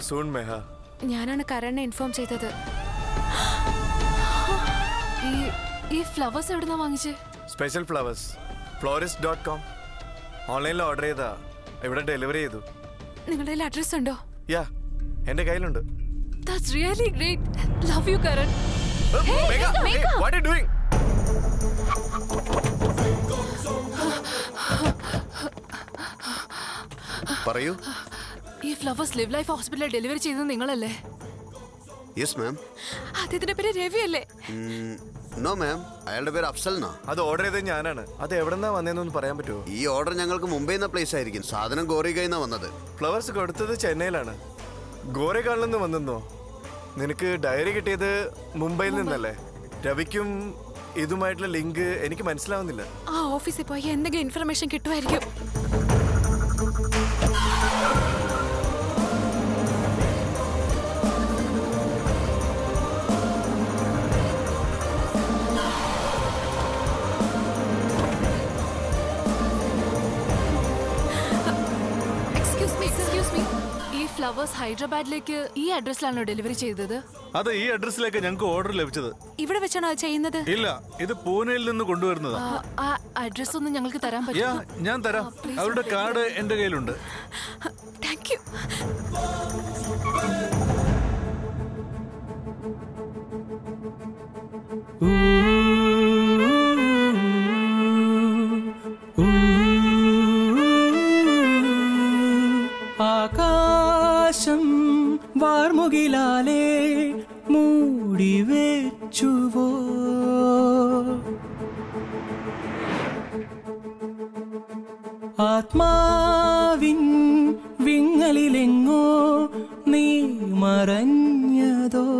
Soon മെഹ ഞാനാണ് കരണിനെ inform ചെയ്തത് ഈ ഈ ഫ്ലവേഴ്സ് എവിടുന്നാ വാങ്ങിച്ചേ special flowers florist dot com ഓൺലൈനിൽ ഓർഡർ ചെയ്താ ഇവിടെ ഡെലിവറി ചെയ്തു നിങ്ങളുടെ കയ്യിൽ അഡ്രസ് ഉണ്ടോ യാ എൻ്റെ കയ്യിലുണ്ട് that's really great love you Karan Hey, Megha, Megha, hey, Megha. what are you doing? പറയൂ ഈ ഫ്ലവേഴ്സ് ലിവ് ലൈഫ് ഹോസ്പിറ്റലിൽ ഡെലിവറി ചെയ്തത് നിങ്ങളല്ലേ യെസ് മാം അദ്ദേഹത്തിന്റെ പേര് രവി അല്ലേ നോ മാം അയാളുടെ പേര് അഫ്സൽ എന്നാ അത് ഓർഡർ ചെയ്തത് ഞാനാണ് അത് എവിടെന്നാ വന്നതെന്നൊന്ന് പറയാൻ പറ്റുമോ ഈ ഓർഡർ ഞങ്ങൾക്ക് മുംബൈ എന്ന പ്ലേസ് ആയിരിക്കും സാധനം ഗോറികയിൽ നിന്നാ വന്നത് ഫ്ലവേഴ്സ് കൊടുത്തത് ചെന്നൈയിലാണ് ഗോരേക്കാളിൽ നിന്ന് വന്നെന്നോ നിനക്ക് ഡയറി കിട്ടിയത് മുംബൈയിൽ നിന്നല്ലേ രവിക്കും ഇതുമായിട്ടുള്ള ലിങ്ക് എനിക്ക് മനസ്സിലാവുന്നില്ല ആ ഓഫീസിൽ പോയി എന്തെങ്കിലും ഇൻഫർമേഷൻ കിട്ടുമായിരിക്കും എക്സ്ക്യൂസ് മീ എക്സ്ക്യൂസ് മീ ഈ ഫ്ലവേഴ്സ് ഹൈദരാബാദിലേക്ക് ഈ അഡ്രസ്സിലാണോ ഡെലിവറി ചെയ്തത് അത് ഈ അഡ്രസ്സിലേക്ക് ഞങ്ങൾക്ക് ഓർഡർ ലഭിച്ചത് ഇവിടെ വെച്ചാണോ അത് ചെയ്യുന്നത് ഇല്ല ഇത് പൂനെയിൽ നിന്ന് കൊണ്ടുവരുന്നതാ ആ, ആ അഡ്രസ് ഒന്ന് ഞങ്ങൾക്ക് തരാൻ യാ പറ്റുമോ ഞാൻ തരാം please, അവരുടെ കാർഡ് എന്റെ കയ്യിലുണ്ട് താങ്ക് യു ആകാശം വാർമുകിലാലേ മൂടി വെച്ചുവോ ആത്മാവിൻ വിങ്ങലിലെങ്ങോ നീ മറഞ്ഞതോ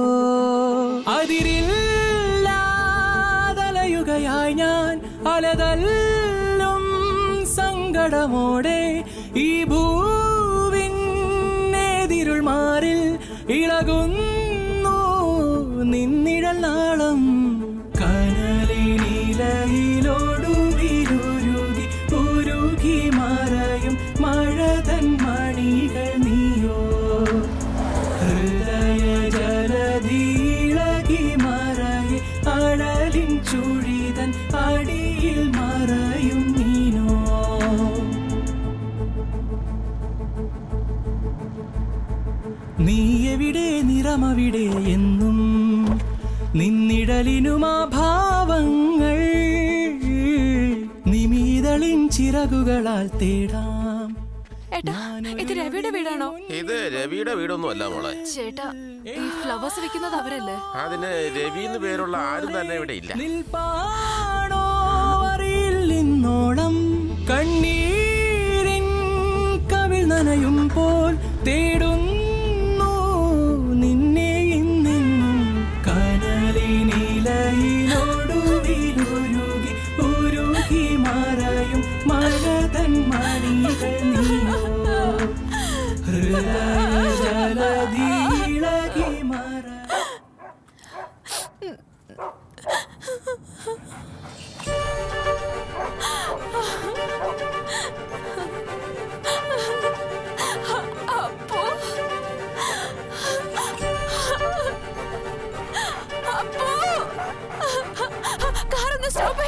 അതിരില്ലാതലയുകയായി ഞാൻ അലതല്ലും സങ്കടമോടെ ഈ ഭൂവിൻ എതിരുൾ മാറിൽ ഇളകുന്നു നിന്നിഴൽ നാളം കനലിനിലയിലൊടുവിലുരുകി ഉരുകി മറയും മഴതൻ മണികൾ നീയോ ഹൃദയ ജലധീളകി മറയെ അഴലിൻ ചുഴിതൻ അടിയിൽ മറയും നീനോ നീ എവിടെ നിറമവിടെ എന്നും നിന്നിടലിനുമാ ഭാവങ്ങൾ നിമീതളിൻ ചിറകുകളാൽ തേടാം ഏട്ടാ ഇത് രവിയുടെ വീടാണോ ഇത് രവിയുടെ വീടൊന്നും അല്ല മോളെ ചേട്ടാ ഈ ഫ്ലവേഴ്സ് വെക്കുന്നത് അവരല്ലേ അതിന് രവി എന്ന് പേരുള്ള ആരും തന്നെ ഇവിടെ ഇല്ല നിൽപ്പാണോ അറിയില്ലിന്നോളം കണ്ണീരിൻ കവിൾ നനയും പോൽ തേടുന്നു നിന്നെ ഇന്നെന്നും കനലിനിലയിലൊടുവിലുരുകി ഉരുകി മറയും മഴതൻ മണികൾ നീയോ ഹൃദയ ജലധീളകി മറ അപ്പോ അപ്പോ കാറൊന്ന് സ്റ്റോപ്പ്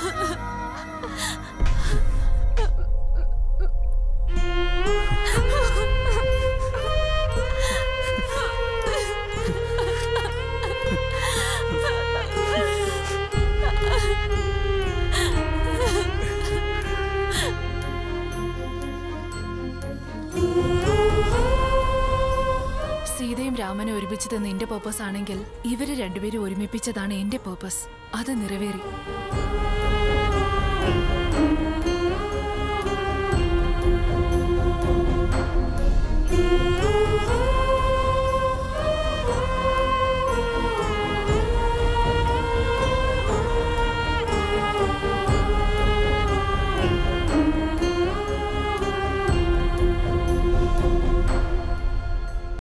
സീതയും രാമനെ ഒരുമിച്ച് തന്ന എന്റെ പേർപ്പസ് ആണെങ്കിൽ ഇവരെ രണ്ടുപേരും ഒരുമിപ്പിച്ചതാണ് എന്റെ പേർപ്പസ് അത് നിറവേറി